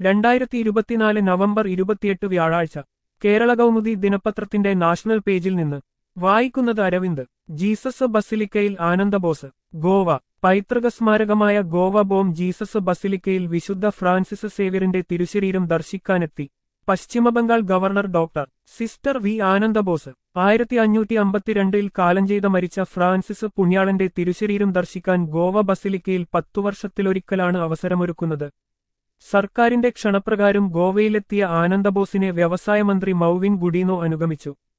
രണ്ടായിരത്തി ഇരുപത്തിനാല് നവംബർ ഇരുപത്തിയെട്ട് വ്യാഴാഴ്ച കേരള കൗമുദി ദിനപത്രത്തിന്റെ നാഷണൽ പേജിൽ നിന്ന് വായിക്കുന്നത് അരവിന്ദ് ജീസസ് ബസിലിക്കയിൽ ആനന്ദബോസ് ഗോവ പൈതൃക സ്മാരകമായ ഗോവ ബോം ജീസസ് ബസിലിക്കയിൽ വിശുദ്ധ ഫ്രാൻസിസ് സേവ്യറിന്റെ തിരുശരീരം ദർശിക്കാനെത്തി പശ്ചിമബംഗാൾ governor doctor sister V Ananda Bose ആയിരത്തി അഞ്ഞൂറ്റി അമ്പത്തിരണ്ടിൽ കാലം ചെയ്ത മരിച്ച ഫ്രാൻസിസ് പുണ്യാളന്റെ തിരുശരീരം ദർശിക്കാൻ ഗോവ ബസിലിക്കയിൽ പത്തു വർഷത്തിലൊരിക്കലാണ് അവസരമൊരുക്കുന്നത് സർക്കാരിന്റെ ക്ഷണപ്രകാരം ഗോവയിലെത്തിയ ആനന്ദബോസിനെ വ്യവസായ മന്ത്രി മൗവിൻ ഗുഡീനോ അനുഗമിച്ചു